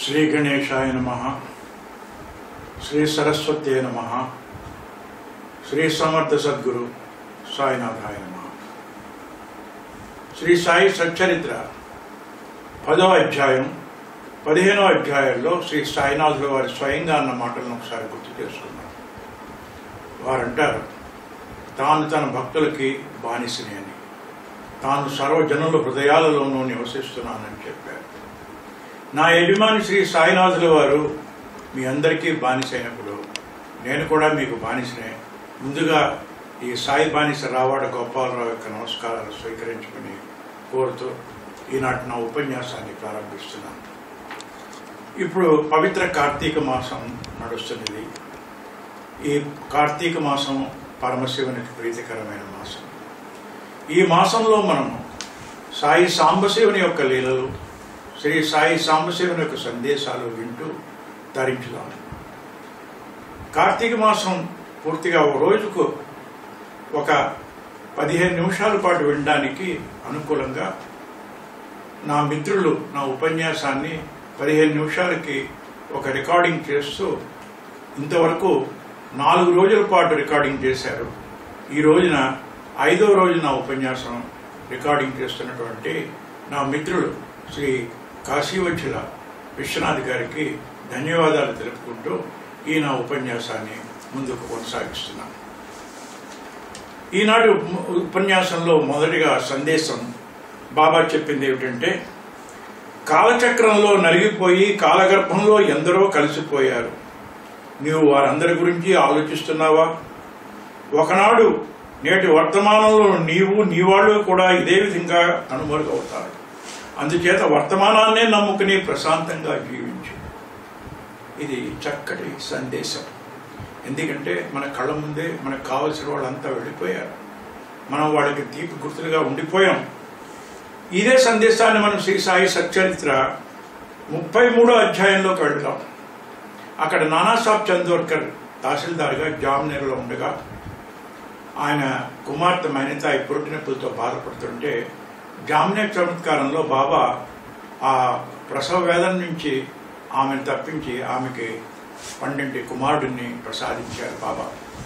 శ్రీ గణేశాయ నమ శ్రీ సరస్వత్యే నమ శ్రీ సమర్థ సద్గురు సాయినాథాయ నమ శ్రీ సాయి సచ్చరిత్ర పదో అధ్యాయం పదిహేనో అధ్యాయంలో శ్రీ సాయినాథుల వారి స్వయంగా అన్న మాటలను ఒకసారి గుర్తు చేసుకున్నారు వారంటారు తాను తన భక్తులకి బానిసని అని తాను సర్వజనుల హృదయాలలోనూ నివసిస్తున్నానని చెప్పారు నా యజమాని శ్రీ సాయినాథుల వారు మీ అందరికీ బానిసైనప్పుడు నేను కూడా మీకు బానిసనే ముందుగా ఈ సాయి బానిస రావాడ గోపాలరావు యొక్క నమస్కారాలు స్వీకరించుకుని కోరుతూ ఈనాటి నా ఉపన్యాసాన్ని ప్రారంభిస్తున్నాను ఇప్పుడు పవిత్ర కార్తీక మాసం నడుస్తున్నది ఈ కార్తీక మాసం పరమశివునికి ప్రీతికరమైన మాసం ఈ మాసంలో మనము సాయి సాంబశివుని యొక్క లీలలు శ్రీ సాయి సాంబశివుని యొక్క సందేశాలు వింటూ ధరించుదాం కార్తీక మాసం పూర్తిగా ఒక రోజుకు ఒక పదిహేను నిమిషాల పాటు వినడానికి అనుకూలంగా నా మిత్రులు నా ఉపన్యాసాన్ని పదిహేను నిమిషాలకి ఒక రికార్డింగ్ చేస్తూ ఇంతవరకు నాలుగు రోజుల పాటు రికార్డింగ్ చేశారు ఈ రోజున ఐదో రోజు నా ఉపన్యాసం రికార్డింగ్ చేస్తున్నటువంటి నా మిత్రులు శ్రీ కాశీవచ్చుల విశ్వనాథ్ గారికి ధన్యవాదాలు తెలుపుకుంటూ ఈ నా ఉపన్యాసాన్ని ముందుకు కొనసాగిస్తున్నాను ఈనాడు ఉపన్యాసంలో మొదటిగా సందేశం బాబా చెప్పింది ఏమిటంటే కాలచక్రంలో నలిగిపోయి కాలగర్భంలో ఎందరో కలిసిపోయారు నీవు వారందరి గురించి ఆలోచిస్తున్నావా ఒకనాడు నేటి వర్తమానంలో నీవు నీ వాళ్ళు కూడా ఇదే విధంగా కనుమరుగవుతారు అందుచేత వర్తమానాన్నే నమ్ముకుని ప్రశాంతంగా జీవించు ఇది చక్కటి సందేశం ఎందుకంటే మన కళ్ళ ముందే మనకు కావలసిన వాళ్ళంతా వెళ్ళిపోయారు మనం వాళ్ళకి తీపి గుర్తులుగా ఉండిపోయాం ఇదే సందేశాన్ని మనం శ్రీ సాయి సచ్చరిత్ర ముప్పై మూడో అధ్యాయంలోకి వెళ్దాం అక్కడ నానాసాబ్ చందోర్కర్ తహసీల్దార్గా జామ్నేర్లో ఉండగా ఆయన కుమార్తె మైనతాయి పురుటినొప్పులతో బాధపడుతుంటే జామ్నేర్ చమత్కారంలో బాబా ఆ ప్రసవ వేదన నుంచి ఆమెను తప్పించి ఆమెకి పన్నెండు కుమారుడిని ప్రసాదించారు బాబా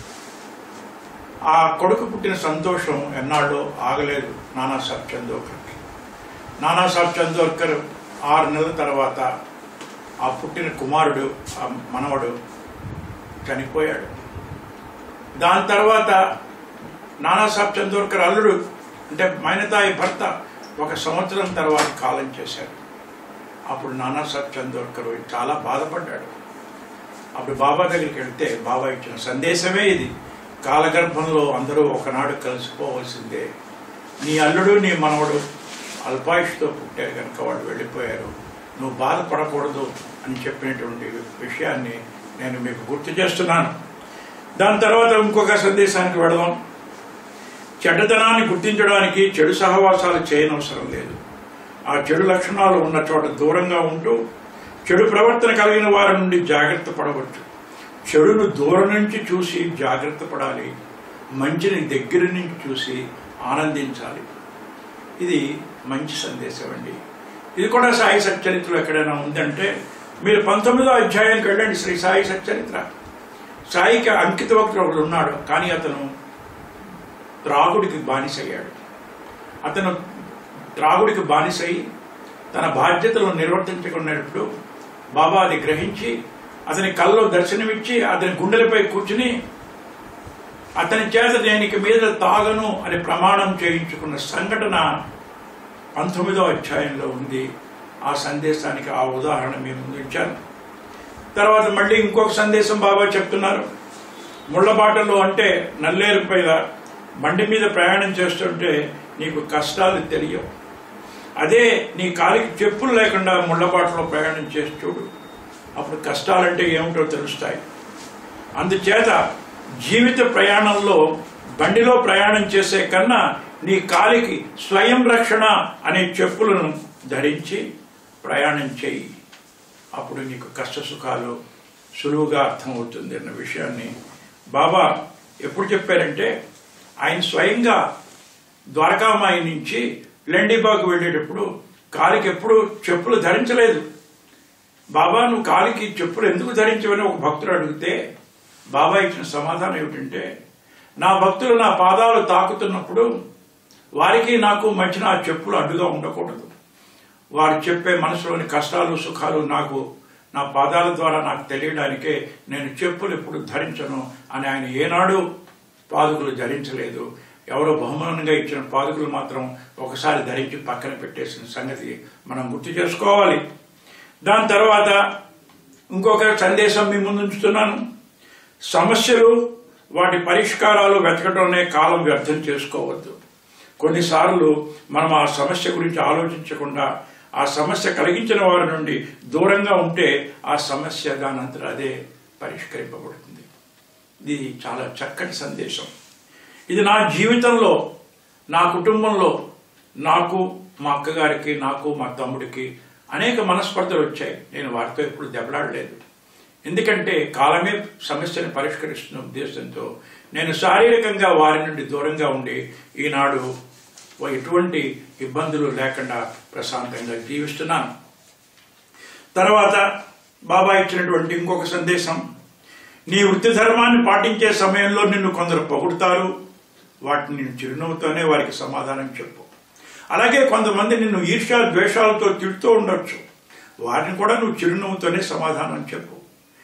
ఆ కొడుకు పుట్టిన సంతోషం ఎన్నాళ్ళో ఆగలేదు నానాసాబ్ చందోర్కర్కి నానాసాబ్ చందోర్కర్ ఆరు నెలల తర్వాత ఆ పుట్టిన కుమారుడు ఆ మనవడు చనిపోయాడు దాని తర్వాత నానాసాబ్ చందోర్కర్ అల్లుడు అంటే మైనతాయి భర్త ఒక సంవత్సరం తర్వాత కాలం చేశాడు అప్పుడు నానాసాబ్ చందోర్కర్ చాలా బాధపడ్డాడు అప్పుడు బాబా దగ్గరికి వెళ్తే బాబా ఇచ్చిన సందేశమే ఇది కాలగర్భంలో అందరూ ఒకనాడు కలిసిపోవలసిందే నీ అల్లుడు నీ మనవడు అల్పాయుష్తో పుట్టారు కనుక వాళ్ళు వెళ్ళిపోయారు నువ్వు బాధపడకూడదు అని చెప్పినటువంటి విషయాన్ని నేను మీకు గుర్తు చేస్తున్నాను దాని తర్వాత ఇంకొక సందేశానికి వెళదాం చెడ్డతనాన్ని గుర్తించడానికి చెడు సహవాసాలు చేయనవసరం లేదు ఆ చెడు లక్షణాలు ఉన్న చోట దూరంగా ఉంటూ చెడు ప్రవర్తన కలిగిన వారి నుండి జాగ్రత్త పడవచ్చు చెడును దూరం నుంచి చూసి జాగ్రత్త పడాలి మంచిని దగ్గర నుంచి చూసి ఆనందించాలి ఇది మంచి సందేశం అండి ఇది కూడా సాయి సచ్చరిత్రలో ఎక్కడైనా ఉందంటే మీరు పంతొమ్మిదో అధ్యాయానికి వెళ్ళండి శ్రీ సాయి సచ్చరిత్ర సాయికి అంకిత భక్తుడు ఒకడు ఉన్నాడు కానీ అతను త్రాగుడికి బానిసయ్యాడు అతను త్రాగుడికి బానిసై తన బాధ్యతలను నిర్వర్తించుకున్నప్పుడు బాబా అది గ్రహించి అతని కల్లో దర్శనమిచ్చి అతని గుండెలపై కూర్చుని అతని చేత దేనికి మీద తాగను అని ప్రమాణం చేయించుకున్న సంఘటన పంతొమ్మిదో అధ్యాయంలో ఉంది ఆ సందేశానికి ఆ ఉదాహరణ మేము ముందు ఇచ్చాను తర్వాత మళ్ళీ ఇంకొక సందేశం బాబా చెప్తున్నారు ముళ్ళబాటలో అంటే నల్లేరు పైన బండి మీద ప్రయాణం చేస్తుంటే నీకు కష్టాలు తెలియవు అదే నీ కాలికి చెప్పులు లేకుండా ముళ్ళబాటలో ప్రయాణం చేసి చూడు అప్పుడు కష్టాలంటే ఏమిటో తెలుస్తాయి అందుచేత జీవిత ప్రయాణంలో బండిలో ప్రయాణం చేసే కన్నా నీ కాలికి స్వయం రక్షణ అనే చెప్పులను ధరించి ప్రయాణం చేయి అప్పుడు నీకు కష్ట సుఖాలు సులువుగా అర్థమవుతుంది అన్న విషయాన్ని బాబా ఎప్పుడు చెప్పారంటే ఆయన స్వయంగా ద్వారకామాయి నుంచి లెండిబాగ్ వెళ్ళేటప్పుడు కాలికి ఎప్పుడు చెప్పులు ధరించలేదు బాబా నువ్వు కాలికి చెప్పులు ఎందుకు ధరించవని ఒక భక్తుడు అడిగితే బాబా ఇచ్చిన సమాధానం ఏమిటంటే నా భక్తులు నా పాదాలు తాకుతున్నప్పుడు వారికి నాకు మధ్యన ఆ చెప్పులు అడ్డుగా ఉండకూడదు వారు చెప్పే మనసులోని కష్టాలు సుఖాలు నాకు నా పాదాల ద్వారా నాకు తెలియడానికే నేను చెప్పులు ఎప్పుడు ధరించను అని ఆయన ఏనాడు పాదుకులు ధరించలేదు ఎవరో బహుమానంగా ఇచ్చిన పాదుకులు మాత్రం ఒకసారి ధరించి పక్కన పెట్టేసిన సంగతి మనం గుర్తు చేసుకోవాలి దాని తర్వాత ఇంకొక సందేశం మీ ముందు ఉంచుతున్నాను సమస్యలు వాటి పరిష్కారాలు వెతకడంనే కాలం వ్యర్థం చేసుకోవద్దు కొన్నిసార్లు మనం ఆ సమస్య గురించి ఆలోచించకుండా ఆ సమస్య కలిగించిన వారి నుండి దూరంగా ఉంటే ఆ సమస్య దానంతట అదే పరిష్కరింపబడుతుంది ఇది చాలా చక్కటి సందేశం ఇది నా జీవితంలో నా కుటుంబంలో నాకు మా అక్కగారికి నాకు మా తమ్ముడికి అనేక మనస్పర్ధలు వచ్చాయి నేను వారితో ఎప్పుడు దెబ్బలాడలేదు ఎందుకంటే కాలమే సమస్యను పరిష్కరిస్తున్న ఉద్దేశంతో నేను శారీరకంగా వారి నుండి దూరంగా ఉండి ఈనాడు ఎటువంటి ఇబ్బందులు లేకుండా ప్రశాంతంగా జీవిస్తున్నాను తర్వాత బాబా ఇచ్చినటువంటి ఇంకొక సందేశం నీ వృత్తి ధర్మాన్ని పాటించే సమయంలో నిన్ను కొందరు పొగుడుతారు వాటిని నేను చిరునవ్వుతోనే వారికి సమాధానం చెప్పు అలాగే కొంతమంది నిన్ను ఈర్ష్యా ద్వేషాలతో తిడుతూ ఉండొచ్చు వారిని కూడా నువ్వు చిరునవ్వుతోనే సమాధానం చెప్పు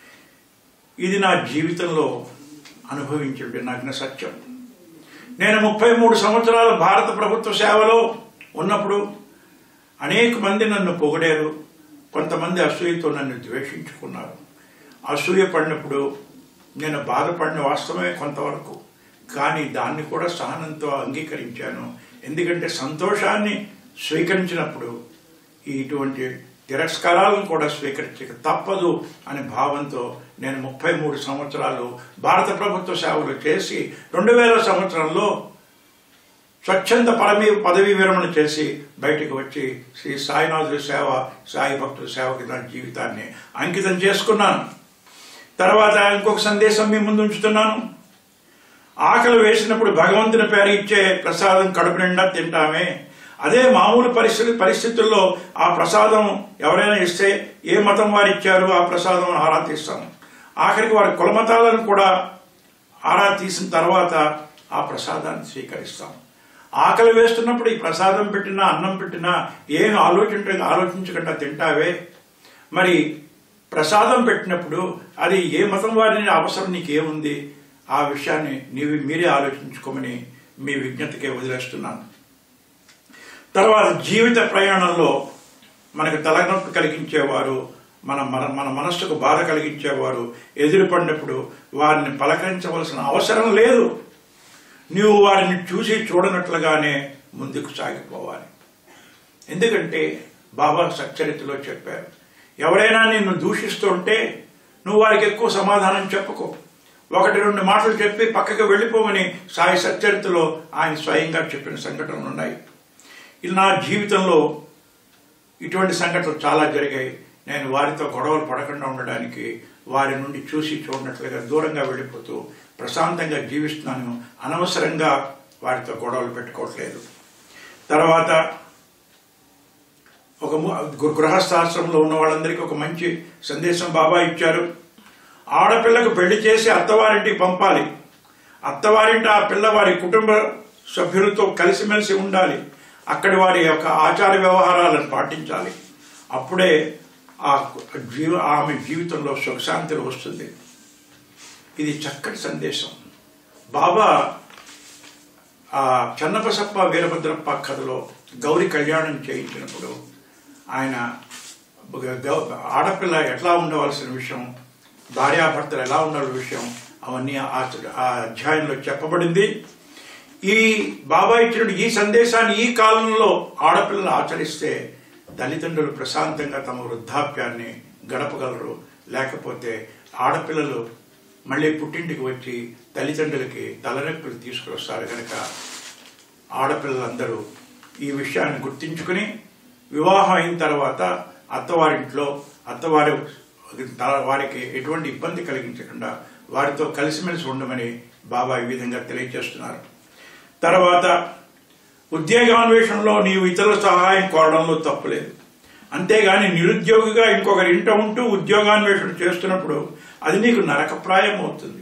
ఇది నా జీవితంలో అనుభవించే నగ్న సత్యం నేను ముప్పై మూడు సంవత్సరాలు భారత ప్రభుత్వ సేవలో ఉన్నప్పుడు అనేక మంది నన్ను పొగిడారు కొంతమంది అసూయతో నన్ను ద్వేషించుకున్నారు అసూయ పడినప్పుడు నేను బాధపడిన వాస్తవమే కొంతవరకు కానీ దాన్ని కూడా సహనంతో అంగీకరించాను ఎందుకంటే సంతోషాన్ని స్వీకరించినప్పుడు ఇటువంటి తిరస్కారాలను కూడా స్వీకరించక తప్పదు అనే భావంతో నేను ముప్పై మూడు సంవత్సరాలు భారత ప్రభుత్వ సేవలు చేసి రెండు వేల సంవత్సరంలో స్వచ్ఛంద పరమీ పదవీ విరమణ చేసి బయటికి వచ్చి శ్రీ సాయినాథుడి సేవ సాయి భక్తుల సేవకి నా జీవితాన్ని అంకితం చేసుకున్నాను తర్వాత ఇంకొక సందేశం మీ ముందు ఉంచుతున్నాను ఆకలి వేసినప్పుడు భగవంతుని పేరు ఇచ్చే ప్రసాదం కడుపు నిండా తింటామే అదే మామూలు పరిస్థితి పరిస్థితుల్లో ఆ ప్రసాదం ఎవరైనా ఇస్తే ఏ మతం వారు ఇచ్చారు ఆ ప్రసాదం ఆరా తీస్తాం ఆఖరికి వారి కులమతాలను కూడా ఆరా తీసిన తర్వాత ఆ ప్రసాదాన్ని స్వీకరిస్తాం ఆకలి వేస్తున్నప్పుడు ఈ ప్రసాదం పెట్టినా అన్నం పెట్టినా ఏం ఆలోచించ ఆలోచించకుండా తింటావే మరి ప్రసాదం పెట్టినప్పుడు అది ఏ మతం వారిని అవసరం నీకేముంది ఆ విషయాన్ని నీవు మీరే ఆలోచించుకోమని మీ విజ్ఞతకే వదిలేస్తున్నాను తర్వాత జీవిత ప్రయాణంలో మనకు తలనొప్పి కలిగించేవారు మన మన మన మనస్సుకు బాధ కలిగించేవారు ఎదురుపడినప్పుడు వారిని పలకరించవలసిన అవసరం లేదు నీవు వారిని చూసి చూడనట్లుగానే ముందుకు సాగిపోవాలి ఎందుకంటే బాబా సచ్చరితలో చెప్పారు ఎవరైనా నిన్ను దూషిస్తుంటే నువ్వు వారికి ఎక్కువ సమాధానం చెప్పుకో ఒకటి రెండు మాటలు చెప్పి పక్కకి వెళ్ళిపోమని సాయి సచ్చరితలో ఆయన స్వయంగా చెప్పిన సంఘటనలు ఉన్నాయి ఇది నా జీవితంలో ఇటువంటి సంఘటనలు చాలా జరిగాయి నేను వారితో గొడవలు పడకుండా ఉండడానికి వారి నుండి చూసి చూడనట్లుగా దూరంగా వెళ్ళిపోతూ ప్రశాంతంగా జీవిస్తున్నాను అనవసరంగా వారితో గొడవలు పెట్టుకోవట్లేదు తర్వాత ఒక ము- గృహస్థాశ్రమంలో ఉన్న వాళ్ళందరికీ ఒక మంచి సందేశం బాబా ఇచ్చారు ఆడపిల్లకు పెళ్లి చేసి అత్తవారింటికి పంపాలి అత్తవారింటి ఆ పిల్ల వారి కుటుంబ సభ్యులతో కలిసిమెలిసి ఉండాలి అక్కడి వారి యొక్క ఆచార వ్యవహారాలను పాటించాలి అప్పుడే ఆ జీవ ఆమె జీవితంలో సుఖశాంతి వస్తుంది ఇది చక్కటి సందేశం బాబా ఆ చెన్నబసప్ప వీరభద్రప్ప కథలో గౌరి కళ్యాణం చేయించినప్పుడు ఆయన గ- గ- ఆడపిల్ల ఎట్లా ఉండవలసిన విషయం భార్యాభర్తలు ఎలా ఉండాలి విషయం అవన్నీ ఆ ఆ అధ్యాయంలో చెప్పబడింది ఈ బాబా ఇచ్చిన ఈ సందేశాన్ని ఈ కాలంలో ఆడపిల్లలు ఆచరిస్తే తల్లిదండ్రులు ప్రశాంతంగా తమ వృద్ధాప్యాన్ని గడపగలరు లేకపోతే ఆడపిల్లలు మళ్ళీ పుట్టింటికి వచ్చి తల్లిదండ్రులకి తలనొప్పులు తీసుకొస్తారు కనుక ఆడపిల్లలందరూ ఈ విషయాన్ని గుర్తించుకుని వివాహం అయిన తర్వాత అత్తవారింట్లో అత్తవారి వారికి ఎటువంటి ఇబ్బంది కలిగించకుండా వారితో కలిసిమెలిసి ఉండమని బాబా ఈ విధంగా తెలియజేస్తున్నారు తర్వాత ఉద్యోగాన్వేషణలో నీవు ఇతరుల సహాయం కోరడంలో తప్పులేదు అంతేగాని నిరుద్యోగిగా ఇంకొకరి ఇంట ఉంటూ ఉద్యోగాన్వేషణ చేస్తున్నప్పుడు అది నీకు నరకప్రాయం అవుతుంది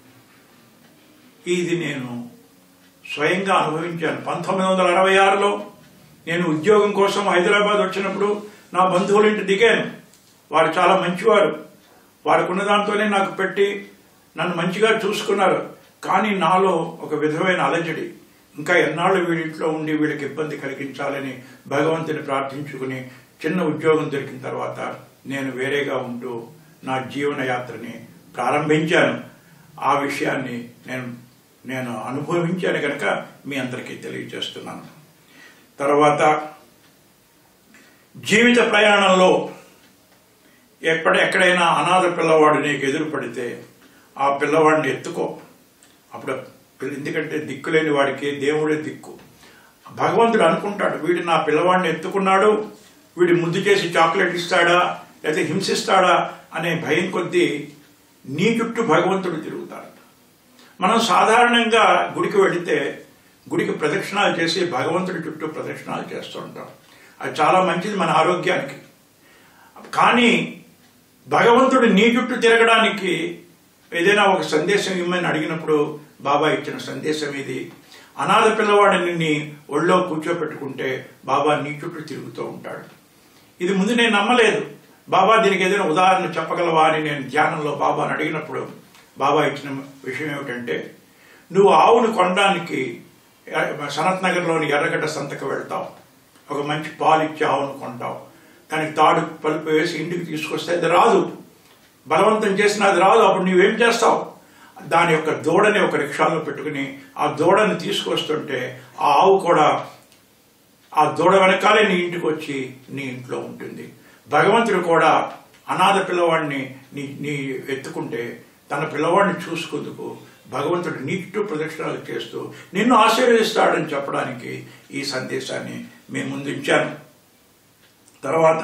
ఇది నేను స్వయంగా అనుభవించాను పంతొమ్మిది వందల అరవై ఆరులో నేను ఉద్యోగం కోసం హైదరాబాద్ వచ్చినప్పుడు నా బంధువుల ఇంటి దిగాను వారు చాలా మంచివారు వారికి ఉన్న దాంతోనే నాకు పెట్టి నన్ను మంచిగా చూసుకున్నారు కానీ నాలో ఒక విధమైన అలజడి ఇంకా ఎన్నాళ్ళు వీడింట్లో ఉండి వీళ్ళకి ఇబ్బంది కలిగించాలని భగవంతుని ప్రార్థించుకుని చిన్న ఉద్యోగం దొరికిన తర్వాత నేను వేరేగా ఉంటూ నా జీవన యాత్రని ప్రారంభించాను ఆ విషయాన్ని నేను నేను అనుభవించాను కనుక మీ అందరికీ తెలియజేస్తున్నాను తర్వాత జీవిత ప్రయాణంలో ఎక్కడ ఎక్కడైనా అనాథ పిల్లవాడు నీకు ఎదురు పడితే ఆ పిల్లవాడిని ఎత్తుకో అప్పుడు పిల్ల- ఎందుకంటే దిక్కులేని వాడికి దేవుడే దిక్కు భగవంతుడు అనుకుంటాడు వీడు నా పిల్లవాడిని ఎత్తుకున్నాడు వీడి ముద్దు చేసి చాక్లెట్ ఇస్తాడా లేదా హింసిస్తాడా అనే భయం కొద్దీ నీ చుట్టూ భగవంతుడు తిరుగుతాడు మనం సాధారణంగా గుడికి వెళితే గుడికి ప్రదక్షిణాలు చేసి భగవంతుడి చుట్టూ ప్రదక్షిణాలు చేస్తూ ఉంటాం అది చాలా మంచిది మన ఆరోగ్యానికి కానీ భగవంతుడు నీ చుట్టూ తిరగడానికి ఏదైనా ఒక సందేశం ఇమ్మని అడిగినప్పుడు బాబా ఇచ్చిన సందేశం ఇది అనాథ పిల్లవాడిని నీ ఒళ్ళో కూర్చోపెట్టుకుంటే బాబా నీ చుట్టూ తిరుగుతూ ఉంటాడు ఇది ముందు నేను నమ్మలేదు బాబా దీనికి ఏదైనా ఉదాహరణ చెప్పగలవా అని నేను ధ్యానంలో బాబాని అడిగినప్పుడు బాబా ఇచ్చిన విషయం ఏమిటంటే నువ్వు ఆవును కొనడానికి సనత్ నగర్లోని ఎర్రగడ్డ సంతకు వెళ్తావు ఒక మంచి పాలు ఇచ్చి ఆవును కొంటావు దానికి తాడు పలుపు వేసి ఇంటికి తీసుకొస్తే అది రాదు బలవంతం చేసిన అది రాదు అప్పుడు నువ్వేం చేస్తావు దాని యొక్క దూడని ఒక రిక్షాలో పెట్టుకుని ఆ దూడని తీసుకొస్తుంటే ఆ ఆవు కూడా ఆ దూడ వెనకాలే నీ ఇంటికి వచ్చి నీ ఇంట్లో ఉంటుంది భగవంతుడు కూడా అనాథ పిల్లవాడిని నీ నీ ఎత్తుకుంటే తన పిల్లవాడిని చూసుకుందుకు భగవంతుడు నీ చుట్టూ ప్రదక్షిణాలు చేస్తూ నిన్ను ఆశీర్వదిస్తాడని చెప్పడానికి ఈ సందేశాన్ని మేము ముందుంచాను తర్వాత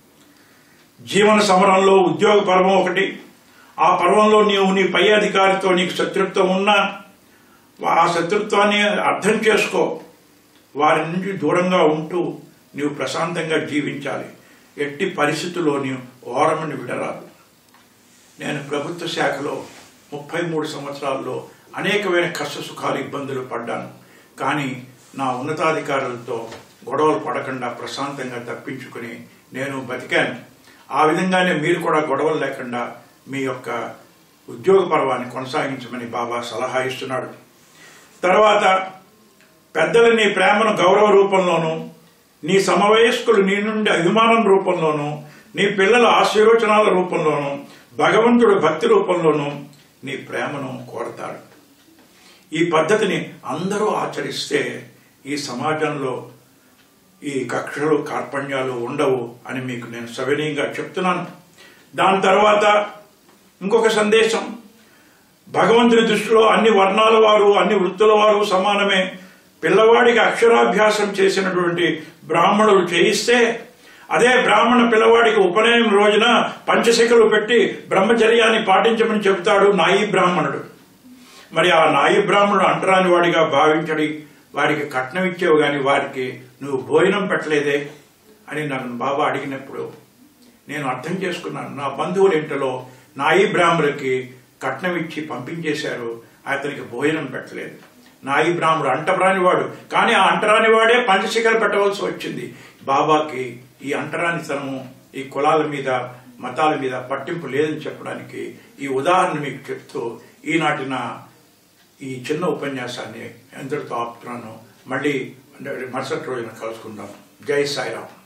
జీవన సమరంలో ఉద్యోగ పర్వం ఒకటి ఆ పర్వంలో నీవు నీ పై అధికారితో నీకు శత్రుత్వం ఉన్నా ఆ శత్రుత్వాన్ని అర్థం చేసుకో వారి నుంచి దూరంగా ఉంటూ నీవు ప్రశాంతంగా జీవించాలి ఎట్టి పరిస్థితుల్లో నీవు ఓరమని విడరాదు నేను ప్రభుత్వ శాఖలో ముప్పై మూడు సంవత్సరాల్లో అనేకమైన కష్ట సుఖాలు ఇబ్బందులు పడ్డాను కానీ నా ఉన్నతాధికారులతో గొడవలు పడకుండా ప్రశాంతంగా తప్పించుకుని నేను బతికాను ఆ విధంగానే మీరు కూడా గొడవలు లేకుండా మీ యొక్క ఉద్యోగ పర్వాన్ని కొనసాగించమని బాబా సలహా ఇస్తున్నాడు తర్వాత పెద్దలు నీ ప్రేమను గౌరవ రూపంలోనూ నీ సమవయస్కులు నీ నుండి అభిమానం రూపంలోనూ నీ పిల్లల ఆశీర్వచనాల రూపంలోనూ భగవంతుడు భక్తి రూపంలోనూ నీ ప్రేమను కోరతాడు ఈ పద్ధతిని అందరూ ఆచరిస్తే ఈ సమాజంలో ఈ కక్షలు కార్పణ్యాలు ఉండవు అని మీకు నేను సవినీయంగా చెప్తున్నాను దాని తర్వాత ఇంకొక సందేశం భగవంతుని దృష్టిలో అన్ని వర్ణాల వారు అన్ని వృత్తుల వారు సమానమే పిల్లవాడికి అక్షరాభ్యాసం చేసినటువంటి బ్రాహ్మణులు చేయిస్తే అదే బ్రాహ్మణ పిల్లవాడికి ఉపనయనం రోజున పంచశిఖలు పెట్టి బ్రహ్మచర్యాన్ని పాటించమని చెబుతాడు నాయి బ్రాహ్మణుడు మరి ఆ నాయి బ్రాహ్మణుడు అంటరాని వాడిగా భావించడి వారికి కట్నం ఇచ్చేవు గాని వారికి నువ్వు భోజనం పెట్టలేదే అని నన్ను బాబా అడిగినప్పుడు నేను అర్థం చేసుకున్నాను నా బంధువుల ఇంటిలో నాయి బ్రాహ్మణులకి కట్నం ఇచ్చి పంపించేశారు అతనికి భోజనం పెట్టలేదు నాయి బ్రాహ్మణుడు అంటరాని వాడు కానీ ఆ అంటరాని వాడే పంచశిఖలు పెట్టవలసి వచ్చింది బాబాకి ఈ అంటరానితనము ఈ కులాల మీద మతాల మీద పట్టింపు లేదని చెప్పడానికి ఈ ఉదాహరణ మీకు చెప్తూ ఈనాటి నా ఈ చిన్న ఉపన్యాసాన్ని ఎందరితో ఆపుతున్నాను మళ్ళీ మరుసటి రోజున కలుసుకుందాం జై సాయిరామ్